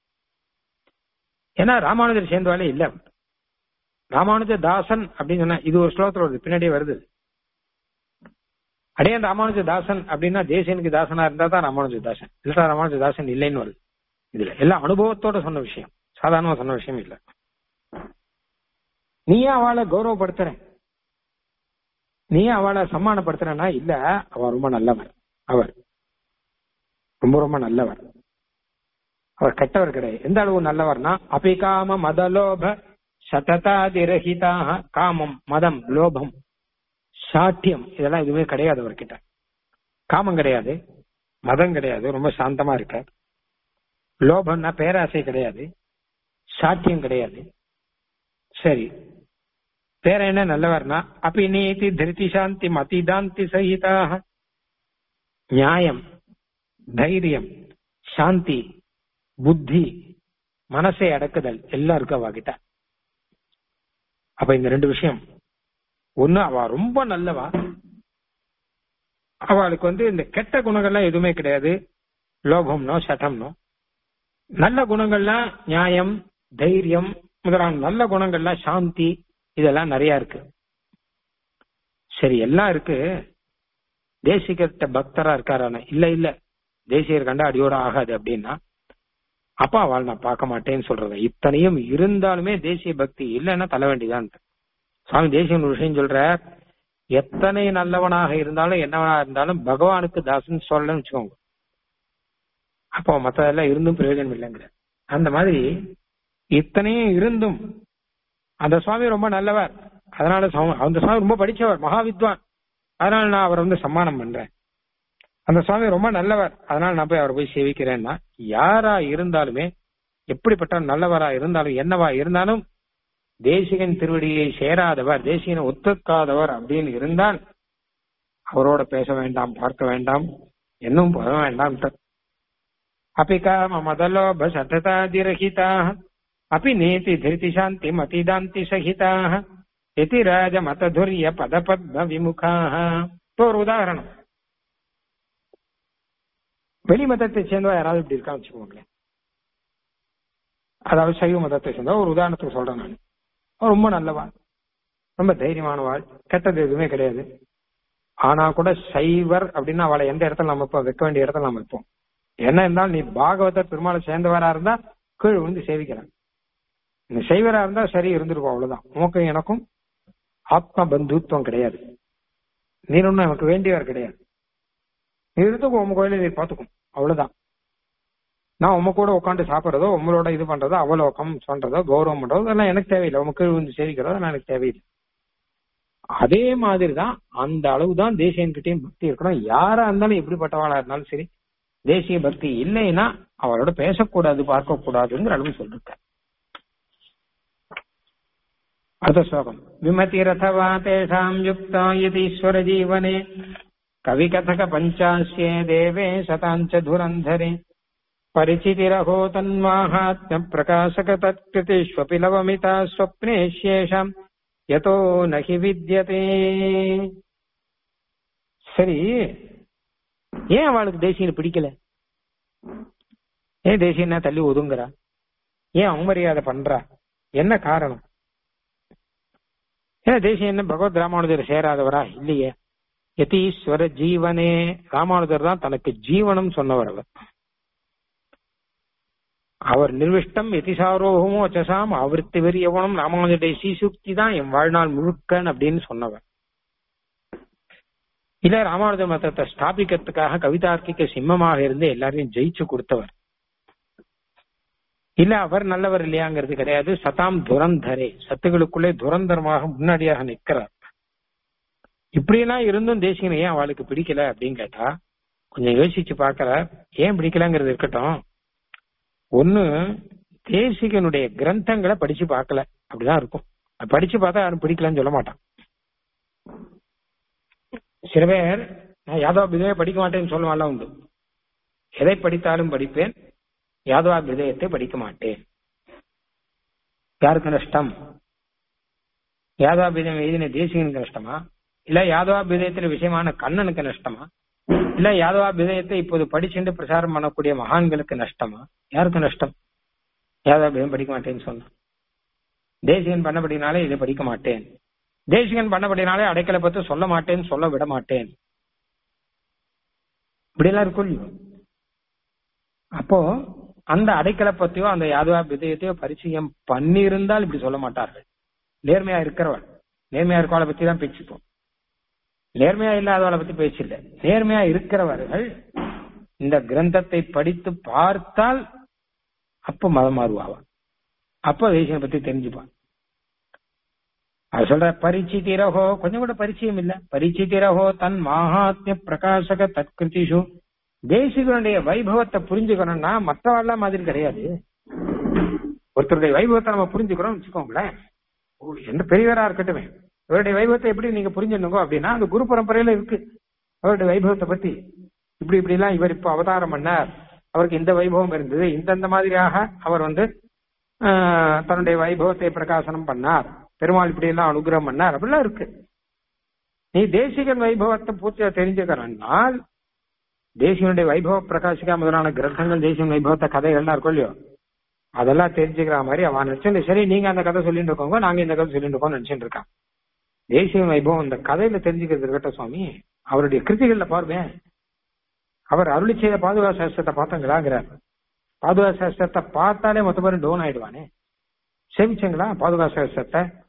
ஏன்னா ராமானுஜர் சேர்ந்தவாளே இல்ல ராமானுஜ தாசன் அப்படின்னு சொன்னா இது ஒரு ஸ்லோகத்துல வருது பின்னாடியே வருது அடையான் ராமானுஜ தாசன் அப்படின்னா தேசியனுக்கு தாசனா இருந்தா தான் ராமானுஜ தாசன் இல்ல ராமானுஜ தாசன் இல்லைன்னு வருது இதுல எல்லாம் அனுபவத்தோட சொன்ன விஷயம் சாதாரணமா சொன்ன விஷயம் இல்ல நீயே அவளை கௌரவப்படுத்துற நீ அவளை சம்மானப்படுத்துறனா இல்ல அவ ரொம்ப நல்லவர் அவர் ரொம்ப ரொம்ப நல்லவர் அவர் கெட்டவர் கிடையாது எந்த அளவு நல்லவர்னா அபிகாம மதலோப சததாதிரஹிதாக காமம் மதம் லோபம் சாட்டியம் இதெல்லாம் எதுவுமே கிடையாது அவர்கிட்ட காமம் கிடையாது மதம் கிடையாது ரொம்ப சாந்தமா இருக்க லோபம்னா பேராசை கிடையாது சாட்டியம் கிடையாது சரி வேற என்ன நல்லவர்னா அபிநீதி திருதி சாந்தி மதிதாந்தி சகிதாக நியாயம் தைரியம் சாந்தி புத்தி மனசை அடக்குதல் எல்லாம் இருக்கு அவகிட்ட அப்ப இந்த ரெண்டு விஷயம் ஒண்ணு அவ ரொம்ப நல்லவா அவளுக்கு வந்து இந்த கெட்ட குணங்கள்லாம் எதுவுமே கிடையாது லோபம்னோ சட்டம்னோ நல்ல குணங்கள்லாம் நியாயம் தைரியம் முதலான நல்ல குணங்கள்லாம் சாந்தி இதெல்லாம் நிறைய இருக்கு சரி எல்லாம் இருக்கு தேசிகர்கிட்ட பக்தரா இருக்காரான இல்ல இல்ல தேசியர் கண்டா அடியோட ஆகாது அப்படின்னா அப்பா அவள் நான் பார்க்க மாட்டேன்னு சொல்றேன் இத்தனையும் இருந்தாலுமே தேசிய பக்தி இல்லைன்னா தலை வேண்டிதான் சுவாமி தேசியன் ஒரு விஷயம் சொல்ற எத்தனை நல்லவனாக இருந்தாலும் என்னவனா இருந்தாலும் பகவானுக்கு தாசன் சொல்லலன்னு வச்சுக்கோங்க அப்போ மத்ததெல்லாம் இருந்தும் பிரயோஜனம் இல்லைங்கிற அந்த மாதிரி இத்தனையும் இருந்தும் அந்த சுவாமி ரொம்ப நல்லவர் அதனால சுவா- அந்த சுவாமி ரொம்ப படிச்சவர் மகாவித்வான் அதனால நான் அவரை வந்து சம்மானம் பண்றேன் அந்த சுவாமி ரொம்ப நல்லவர் அதனால நான் போய் அவரை போய் சேவிக்கிறேன்னா யாரா இருந்தாலுமே எப்படிப்பட்ட நல்லவரா இருந்தாலும் என்னவா இருந்தாலும் தேசிகன் திருவடியை சேராதவர் தேசிகனை ஒத்துக்காதவர் அப்படின்னு இருந்தால் அவரோட பேச வேண்டாம் பார்க்க வேண்டாம் இன்னும் போக வேண்டாம் अपि काममदलोभ सततादिरहिताः अपि नेति धृतिशान्तिमतिदान्ति सहिताः इति राजमतधुर्य पदपद्म विमुखाः இப்போ ஒரு உதாரணம் வெளி மதத்தை சேர்ந்தவா யாராவது இப்படி இருக்கான்னு வச்சுக்கோங்களேன் அதாவது சைவ மதத்தை சேர்ந்தவா ஒரு உதாரணத்துக்கு சொல்றேன் நான் அவன் ரொம்ப நல்லவாள் ரொம்ப தைரியமானவாள் கெட்டது எதுவுமே கிடையாது ஆனா கூட சைவர் அப்படின்னா அவளை எந்த இடத்துல நம்ம இப்ப வைக்க வேண்டிய இடத்துல நம்ம வைப்போம் என்ன இருந்தாலும் நீ பாகவத பெருமாளை சேர்ந்தவரா இருந்தா கீழ் விழுந்து சேவிக்கிறான் நீ செய்வரா இருந்தா சரி இருந்திருக்கும் அவ்வளவுதான் உனக்கும் எனக்கும் ஆத்ம பந்துத்துவம் கிடையாது நீ ஒன்னும் எனக்கு வேண்டியவர் கிடையாது நீ இருந்துக்கும் உங்க கோயில நீ பாத்துக்கும் அவ்வளவுதான் நான் உம கூட உட்காந்து சாப்பிடுறதோ உங்களோட இது பண்றதோ அவலோகம் சொல்றதோ கௌரவம் பண்றதோ அதெல்லாம் எனக்கு தேவையில்லை உமக்கு கீழ் விழுந்து சேவிக்கிறதோ அதெல்லாம் எனக்கு தேவையில்லை அதே மாதிரிதான் அந்த அளவுதான் தேசியன்கிட்டயும் பக்தி இருக்கணும் யாரா இருந்தாலும் எப்படிப்பட்டவாளா இருந்தாலும் சரி தேசிய பக்தி இல்லைன்னா அவரோட பேசக்கூடாது பார்க்க கூடாதுங்கிற அளவு சொல்லிருக்க அடுத்த ஸ்லோகம் விமதிரதவா தேஷாம் யுக்தா யதீஸ்வர ஜீவனே கவி கதக பஞ்சாஸ்யே தேவே சதாஞ்ச துரந்தரே परिचितिरहो तन्माहात्म्य प्रकाशक तत्कृतिष्वपि लवमिता स्वप्नेष्येषाम् யதோ நகி வித்யதே சரி ஏன் அவளுக்கு தேசியன் பிடிக்கல ஏன் தேசியன்னா தள்ளி ஒதுங்குறா ஏன் அவமரியாதை பண்றா என்ன காரணம் ஏன் தேசியம் என்ன பகவத் ராமானுஜர் சேராதவரா இல்லையே யதீஸ்வர ஜீவனே ராமானுஜர் தான் தனக்கு ஜீவனம் சொன்னவர் அவர் அவர் நிர்விஷ்டம் எதிசாரோகமோ அச்சசாம் ஆவர்த்தி வெறி எவனும் ராமானுஜருடைய சீசுக்தி தான் என் வாழ்நாள் முழுக்கன் அப்படின்னு சொன்னவர் இல்ல ராமானுஜ மதத்தை ஸ்தாபிக்கிறதுக்காக கவிதார்க்கிக சிம்மமாக இருந்து எல்லாரையும் ஜெயிச்சு கொடுத்தவர் இல்ல அவர் நல்லவர் இல்லையாங்கிறது கிடையாது சதாம் துரந்தரே சத்துகளுக்குள்ளே துரந்தரமாக முன்னாடியாக நிற்கிறார் இப்படியெல்லாம் இருந்தும் தேசிகனை ஏன் அவளுக்கு பிடிக்கல அப்படின்னு கேட்டா கொஞ்சம் யோசிச்சு பார்க்கற ஏன் பிடிக்கலங்கிறது இருக்கட்டும் ஒண்ணு தேசிகனுடைய கிரந்தங்களை படிச்சு பார்க்கல அப்படிதான் இருக்கும் அது படிச்சு பார்த்தா யாரும் பிடிக்கலன்னு சொல்ல மாட்டான் சில பேர் நான் யாதவ விதய படிக்க மாட்டேன்னு சொல்லுவான்ல உண்டு எதை படித்தாலும் படிப்பேன் யாதவா விதயத்தை படிக்க மாட்டேன் யாருக்கு நஷ்டம் யாதவா விதயம் எழுதின தேசிகனுக்கு நஷ்டமா இல்ல யாதவா விதயத்துல விஷயமான கண்ணனுக்கு நஷ்டமா இல்ல யாதவா விதயத்தை இப்போது படிச்சுட்டு பிரச்சாரம் பண்ணக்கூடிய மகான்களுக்கு நஷ்டமா யாருக்கு நஷ்டம் யாதவா விதயம் படிக்க மாட்டேன்னு சொன்னான் தேசிகன் பண்ணபடினாலே இதை படிக்க மாட்டேன் தேசிகன் பண்ணபடினாலே அடைக்கலை பத்தி சொல்ல மாட்டேன்னு சொல்ல விட மாட்டேன் இப்படிலாம் இருக்கும் இல்லையோ அப்போ அந்த அடைக்கலை பத்தியோ அந்த யாதவா விதயத்தையோ பரிச்சயம் பண்ணியிருந்தால் இப்படி சொல்ல மாட்டார்கள் நேர்மையா இருக்கிறவள் நேர்மையா இருக்கவளை பத்தி தான் பேச்சுப்போம் நேர்மையா இல்லாதவளை பத்தி பேச்சு இல்லை நேர்மையா இருக்கிறவர்கள் இந்த கிரந்தத்தை படித்து பார்த்தால் அப்ப மதம் மாறுவாவா அப்ப தேசியம் பத்தி தெரிஞ்சுப்பான் அது சொல்ற பரிச்சிதிரகோ கொஞ்சம் கூட பரிச்சயம் இல்ல பரிச்சிதிரகோ தன் மகாத்மிய பிரகாசக தற்கிருதிஷு தேசிகனுடைய வைபவத்தை புரிஞ்சுக்கணும்னா மற்றவாள்லாம் மாதிரி கிடையாது ஒருத்தருடைய வைபவத்தை நம்ம புரிஞ்சுக்கிறோம் வச்சுக்கோங்களேன் ஓ, எந்த பெரியவரா இருக்கட்டுமே இவருடைய வைபவத்தை எப்படி நீங்க புரிஞ்சுக்கணுங்க அப்படின்னா அந்த குரு பரம்பரையில இருக்கு அவருடைய வைபவத்தை பத்தி இப்படி இப்படி எல்லாம் இவர் இப்ப அவதாரம் பண்ணார் அவருக்கு இந்த வைபவம் இருந்தது இந்தந்த மாதிரியாக அவர் வந்து ஆஹ், தன்னுடைய வைபவத்தை பிரகாசனம் பண்ணார் பெருமாள் இப்படி எல்லாம் அனுகிரகம் பண்ணார் அப்படிலாம் இருக்கு நீ தேசிகன் வைபவத்தை பூர்த்தியா தெரிஞ்சுக்கிறனால் தேசியனுடைய வைபவ பிரகாசிக்கா முதலான கிரந்தங்கள் தேசியன் வைபவத்தை கதைகள்லாம் இருக்கும் இல்லையோ அதெல்லாம் தெரிஞ்சுக்கிற மாதிரி அவன் நினைச்சு சரி நீங்க அந்த கதை சொல்லிட்டு இருக்கோங்க நாங்க இந்த கதை சொல்லிட்டு இருக்கோம் நினைச்சிட்டு இருக்கான் தேசிய வைபவம் இந்த கதையில தெரிஞ்சுக்கிறது இருக்கட்டும் சுவாமி அவருடைய கிருத்திகள்ல பாருவேன் அவர் அருளி செய்த பாதுகா சாஸ்திரத்தை பார்த்தங்களாங்கிறார் பாதுகா சாஸ்திரத்தை பார்த்தாலே மொத்த பேரும் டவுன் ஆயிடுவானே சேவிச்சங்களா பாதுகா சாஸ்திரத்தை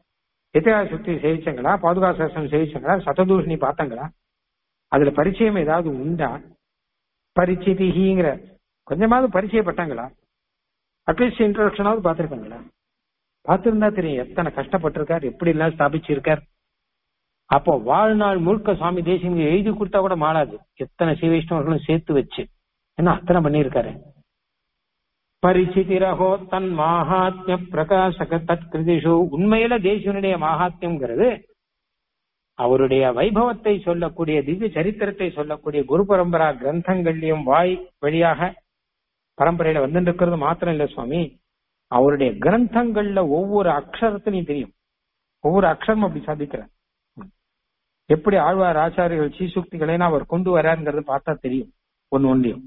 எத்திராஜ சுத்தி சேவிச்சங்களா பாதுகா சாஸ்திரம் சேவிச்சங்களா சததூஷணி பார்த்தங்களா அதுல பரிச்சயம் ஏதாவது உண்டா பரிச்சிதிங்கிற கொஞ்சமாவது பரிச்சயப்பட்டாங்களா அட்லீஸ்ட் இன்ட்ரோடக்ஷனாவது பார்த்திருக்காங்களா பார்த்திருந்தா தெரியும் எத்தனை கஷ்டப்பட்டிருக்கார் எப்படி எல்லாம் ஸ்தாபிச்சிருக்கார் அப்போ வாழ்நாள் முழுக்க சுவாமி தேசியம் எழுதி கொடுத்தா கூட மாறாது எத்தனை சிவைஷ்ணவர்களும் சேர்த்து வச்சு ஏன்னா அத்தனை பண்ணியிருக்காரு பரிச்சிதிரகோ தன் மாஹாத்மிய பிரகாசக தத் கிருதிஷு உண்மையில தேசியனுடைய மாஹாத்மியம்ங்கிறது அவருடைய வைபவத்தை சொல்லக்கூடிய திவ்ய சரித்திரத்தை சொல்லக்கூடிய குரு பரம்பரா கிரந்தங்கள்லயும் வாய் வழியாக பரம்பரையில வந்துட்டு இருக்கிறது மாத்திரம் இல்ல சுவாமி அவருடைய கிரந்தங்கள்ல ஒவ்வொரு அக்ஷரத்திலையும் தெரியும் ஒவ்வொரு அக்ஷரம் அப்படி சாதிக்கிறார் எப்படி ஆழ்வார் ஆச்சாரியர்கள் சீசுக்திகளை அவர் கொண்டு வராருங்கிறது பார்த்தா தெரியும் ஒன்னு ஒன்றையும்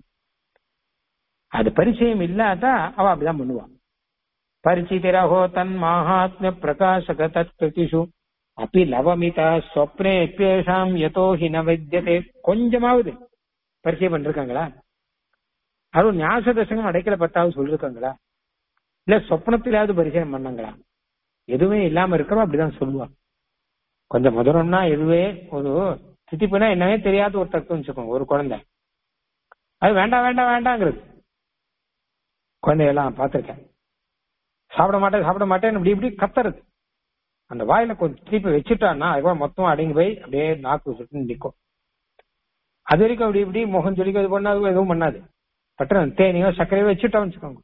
அது பரிச்சயம் இல்லாதா அவ அப்படிதான் பண்ணுவான் பரிச்சிதிரகோ தன் மகாத்ம பிரகாசக தத் கிருதிஷு அப்படி லவமிதா சொப்னே எப்பேஷாம் யதோ ஹின வைத்தியதே கொஞ்சமாவது பரிச்சயம் பண்ணிருக்காங்களா அதுவும் ஞாச தசகம் அடைக்கல பத்தாவது சொல்லிருக்காங்களா இல்ல சொப்னத்திலாவது பரிச்சயம் பண்ணாங்களா எதுவுமே இல்லாம இருக்கிறோம் அப்படிதான் சொல்லுவா கொஞ்சம் மதுரம்னா எதுவே ஒரு திட்டிப்புனா என்னவே தெரியாத ஒரு தத்துவம் வச்சுக்கோங்க ஒரு குழந்தை அது வேண்டாம் வேண்டாம் வேண்டாங்கிறது குழந்தையெல்லாம் பார்த்திருக்கேன் சாப்பிட மாட்டேன் சாப்பிட மாட்டேன் இப்படி இப்படி கத்துறது அந்த வாயில கொஞ்சம் திருப்பி வச்சுட்டான்னா அதுக்கப்புறம் மொத்தம் அடங்கி போய் அப்படியே நாக்கு சுட்டு நிற்கும் அது வரைக்கும் அப்படி இப்படி முகம் சொல்லிக்க அது பண்ணாது எதுவும் பண்ணாது பட்டு தேனியோ சர்க்கரையோ வச்சுட்டோம் வச்சுக்கோங்க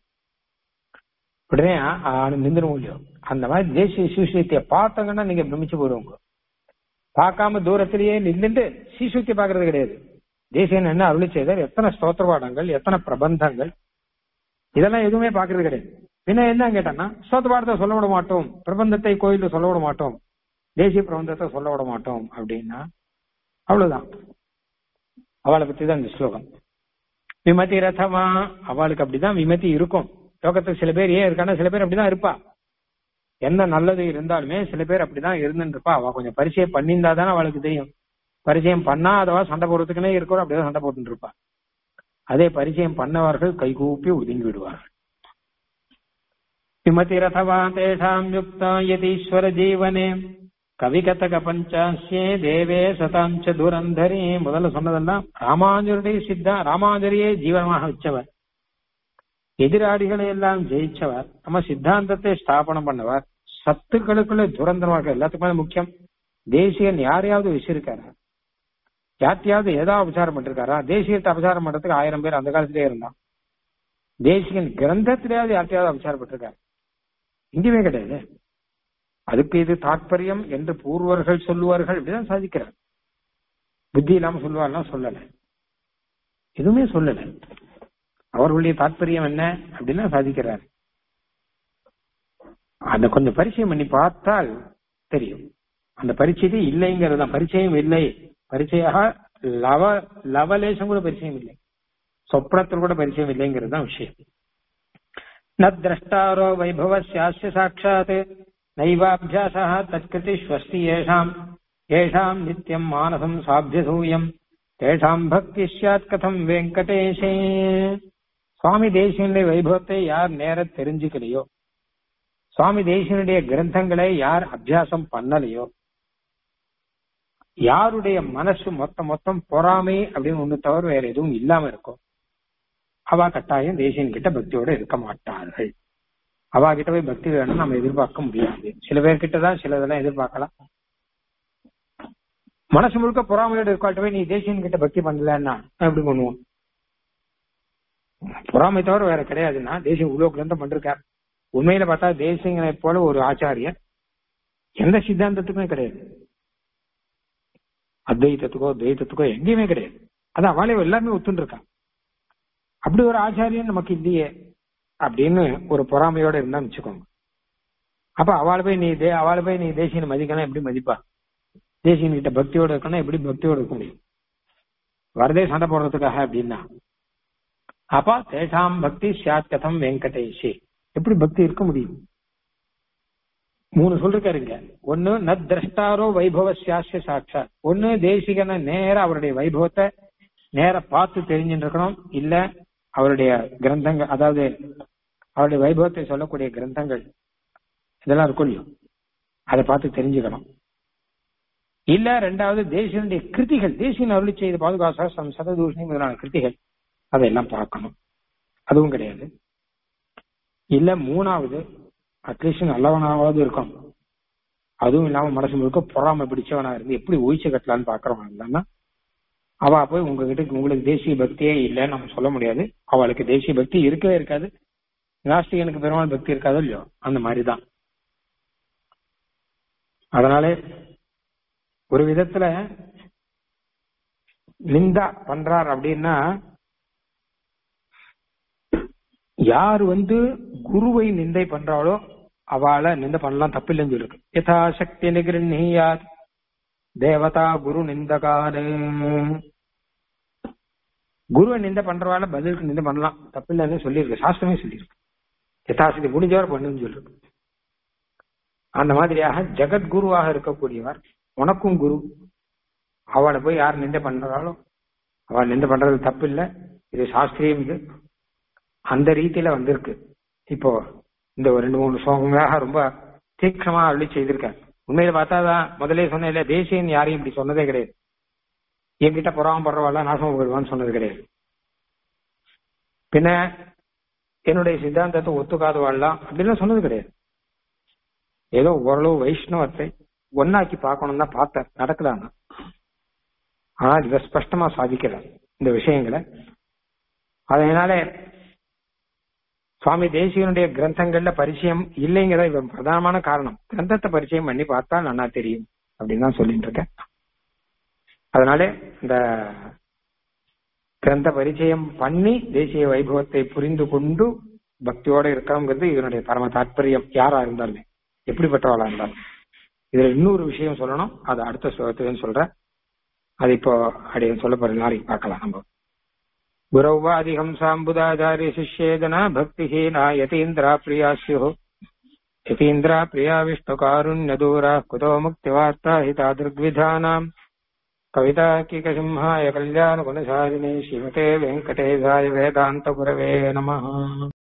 உடனே நிந்திர முடியும் அந்த மாதிரி தேசிய சீசுத்திய பார்த்தாங்கன்னா நீங்க பிரமிச்சு போடுவோங்க பார்க்காம தூரத்திலேயே நின்றுட்டு சீசுத்திய பாக்குறது கிடையாது தேசியன் என்ன அருளி செய்தார் எத்தனை ஸ்தோத்திரபாடங்கள் எத்தனை பிரபந்தங்கள் இதெல்லாம் எதுவுமே பாக்குறது கிடையாது பின்ன என்ன கேட்டான்னா ஸ்தோத்திரபாடத்தை சொல்ல விட மாட்டோம் பிரபந்தத்தை கோயில சொல்ல விட மாட்டோம் தேசிய பிரபந்தத்தை சொல்ல விட மாட்டோம் அப்படின்னா அவ்வளவுதான் அவளை பத்தி தான் இந்த ஸ்லோகம் விமதி ரதமா அவளுக்கு அப்படிதான் விமதி இருக்கும் லோகத்துக்கு சில பேர் ஏன் இருக்கானா சில பேர் அப்படிதான் இருப்பா என்ன நல்லது இருந்தாலுமே சில பேர் அப்படிதான் இருந்துட்டு இருப்பா அவ கொஞ்சம் பரிச்சயம் பண்ணியிருந்தா தானே அவளுக்கு தெரியும் பரிச்சயம் பண்ணா அதவா சண்டை போடுறதுக்குன்னே இருக்கிறோம் அப்படிதான் சண்டை போட்டு இருப்பா அதே பரிச்சயம் பண்ணவர்கள் கைகூப்பி ஒதுங்கி விடுவார்கள் விமதி ரதவா தேஷாம் யுக்தா யதீஸ்வர ஜீவனே கவிகதக பஞ்சாசியே தேவே சதாஞ்ச துரந்தரி முதல்ல சொன்னதெல்லாம் ராமானுஜருடைய சித்தா ராமானுஜரையே ஜீவனமாக வச்சவர் எதிராளிகளை எல்லாம் ஜெயிச்சவர் நம்ம சித்தாந்தத்தை ஸ்தாபனம் பண்ணவர் சத்துக்களுக்குள்ள துரந்தரமாக எல்லாத்துக்குமே முக்கியம் தேசியன் யாரையாவது வச்சிருக்காரா யார்த்தையாவது ஏதாவது அபசாரம் பண்ணிருக்காரா தேசியத்தை அபசாரம் பண்றதுக்கு ஆயிரம் பேர் அந்த காலத்திலே இருந்தான் தேசியன் கிரந்தத்திலேயாவது யார்த்தையாவது அபசாரம் பண்ணிருக்காரு எங்கேயுமே கிடையாது அதுக்கு இது தாற்பயம் என்று பூர்வர்கள் சொல்லுவார்கள் இப்படிதான் சாதிக்கிறார் புத்தி இல்லாம சொல்லுவார்லாம் சொல்லல எதுவுமே சொல்லல அவர்களுடைய தாற்பயம் என்ன அப்படின்னு சாதிக்கிறார் அந்த கொஞ்சம் பரிச்சயம் பண்ணி பார்த்தால் தெரியும் அந்த பரிச்சயத்தை இல்லைங்கிறது தான் பரிச்சயம் இல்லை பரிச்சயாக லவ லவலேசம் கூட பரிச்சயம் இல்லை சொப்னத்தில் கூட பரிச்சயம் இல்லைங்கிறது தான் விஷயம் ந திரஷ்டாரோ வைபவஸ்யாஸ்ய சாட்சாத் நைவாபியாசா தற்கிருதி ஸ்வஸ்தி ஏஷாம் ஏஷாம் நித்தியம் மானசம் சாபியசூயம் தேஷாம் பக்தி சாத் கதம் வெங்கடேஷே சுவாமி தேசியனுடைய வைபவத்தை யார் நேர தெரிஞ்சுக்கலையோ சுவாமி தேசியனுடைய கிரந்தங்களை யார் அபியாசம் பண்ணலையோ யாருடைய மனசு மொத்த மொத்தம் பொறாமை அப்படின்னு ஒண்ணு தவிர வேற எதுவும் இல்லாம இருக்கும் அவ கட்டாயம் தேசியன் கிட்ட பக்தியோட இருக்க மாட்டார்கள் அவா கிட்ட போய் பக்தி வேணும்னு நம்ம எதிர்பார்க்க முடியாது சில பேர்கிட்ட தான் சிலதெல்லாம் எதிர்பார்க்கலாம் மனசு முழுக்க பொறாமையோட இருக்காட்ட போய் நீ தேசியன் கிட்ட பக்தி பண்ணலன்னா எப்படி பண்ணுவோம் பொறாமை தவிர வேற கிடையாதுன்னா தேசியம் இவ்வளவு கிரந்தம் பண்ணிருக்கார் உண்மையில பார்த்தா தேசியங்களை போல ஒரு ஆச்சாரியர் எந்த சித்தாந்தத்துக்குமே கிடையாது அத்வைத்தத்துக்கோ துவைத்தத்துக்கோ எங்கேயுமே கிடையாது அதான் அவளே எல்லாருமே ஒத்துன்னு இருக்கா அப்படி ஒரு ஆச்சாரியன் நமக்கு இல்லையே அப்படின்னு ஒரு பொறாமையோட இருந்தா வச்சுக்கோங்க அப்ப அவளை போய் நீ தே அவளை போய் நீ தேசியனை மதிக்கலாம் எப்படி மதிப்பா தேசியன் கிட்ட பக்தியோட இருக்கணும் எப்படி பக்தியோட இருக்க முடியும் வரதே சண்டை போடுறதுக்காக அப்படின்னா அப்பா தேசாம் பக்தி சாத் கதம் வெங்கடேஷே எப்படி பக்தி இருக்க முடியும் மூணு சொல்லிருக்காருங்க ஒண்ணு நத் திரஷ்டாரோ வைபவ சாஸ்ய சாட்சா ஒண்ணு தேசிகன நேர அவருடைய வைபவத்தை நேர பார்த்து தெரிஞ்சுட்டு இருக்கணும் இல்ல அவருடைய கிரந்தங்கள் அதாவது அவருடைய வைபவத்தை சொல்லக்கூடிய கிரந்தங்கள் இதெல்லாம் இருக்கும் இல்லையோ அதை பார்த்து தெரிஞ்சுக்கணும் இல்ல ரெண்டாவது தேசியனுடைய கிருதிகள் தேசியன் அருளி செய்த பாதுகாசம் சததூஷணி முதலான கிருதிகள் அதையெல்லாம் பார்க்கணும் அதுவும் கிடையாது இல்ல மூணாவது அட்லீஸ்ட் நல்லவனாவது இருக்கும் அதுவும் இல்லாம மனசு முழுக்க பொறாம பிடிச்சவனா இருந்து எப்படி ஒழிச்சு கட்டலான்னு பாக்குறவன் இல்லைன்னா அவ போய் உங்ககிட்ட உங்களுக்கு தேசிய பக்தியே இல்லைன்னு நம்ம சொல்ல முடியாது அவளுக்கு தேசிய பக்தி இருக்கவே இருக்காது நாஸ்திகனுக்கு பெருமாள் பக்தி இருக்காதோ இல்லையோ அந்த மாதிரிதான் அதனாலே ஒரு விதத்துல நிந்தா பண்றார் அப்படின்னா யார் வந்து குருவை நிந்தை பண்றாளோ அவளை நிந்த பண்ணலாம் தப்பில்லைன்னு சொல்லிருக்கு யதாசக்தி நிகிருணியாத் தேவதா குரு நிந்தகாரு குருவை நிந்த பண்றவால பதிலுக்கு நிந்த பண்ணலாம் தப்பில்லைன்னு சொல்லியிருக்கு சாஸ்திரமே சொல்லியிருக்கு யதாசக்தி முடிஞ்சவரை பண்ணுன்னு சொல்லிருக்கு அந்த மாதிரியாக ஜெகத்குருவாக இருக்கக்கூடியவர் உனக்கும் குரு அவளை போய் யார் நிந்த பண்றாளோ அவள் நிந்த பண்றது தப்பு இல்லை இது சாஸ்திரியம் இது அந்த ரீதியில வந்திருக்கு இப்போ இந்த ஒரு ரெண்டு மூணு சோகங்களாக ரொம்ப தீக்ஷமா அள்ளி செய்திருக்காரு உண்மையில பார்த்தாதான் முதலே சொன்ன இல்ல தேசியன் யாரையும் இப்படி சொன்னதே கிடையாது என்கிட்ட புறாம படுறவாள் நாசம் போயிடுவான்னு சொன்னது கிடையாது பின்ன என்னுடைய சித்தாந்தத்தை ஒத்துக்காதவாள்லாம் அப்படிலாம் சொன்னது கிடையாது ஏதோ ஓரளவு வைஷ்ணவத்தை ஒன்னாக்கி பார்க்கணும் தான் பார்த்தேன் நடக்கலான்னு ஆனா இத ஸ்பஷ்டமா சாதிக்கல இந்த விஷயங்களை அதனால சுவாமி தேசியனுடைய கிரந்தங்கள்ல பரிச்சயம் இல்லைங்கிறத இவன் பிரதானமான காரணம் கிரந்தத்தை பரிச்சயம் பண்ணி பார்த்தா நல்லா தெரியும் அப்படின்னு தான் சொல்லிட்டு இருக்கேன் அதனால இந்த கிரந்த பரிச்சயம் பண்ணி தேசிய வைபவத்தை புரிந்து கொண்டு பக்தியோட இருக்கணுங்கிறது இதனுடைய பரம தாற்பயம் யாரா இருந்தாலுமே எப்படிப்பட்டவளா இருந்தாலும் இதுல இன்னொரு விஷயம் சொல்லணும் அது அடுத்த ஸ்லோகத்துலன்னு சொல்றேன் அது இப்போ அப்படி சொல்ல போற நாளைக்கு பார்க்கலாம் நம்ம गुरौवादिहंसाम्बुदाचार्य शिष्येदना भक्तिहीना यतीन्द्रा प्रिया स्युः यतीन्द्रा प्रिया विष्णुकारुण्यदूराः कुतो मुक्तिवार्ता हितादृग्विधानाम् कविताकिकसिंहाय कल्याणगुणशालिने श्रीमते वेङ्कटेशाय वेदान्तगुरवे नमः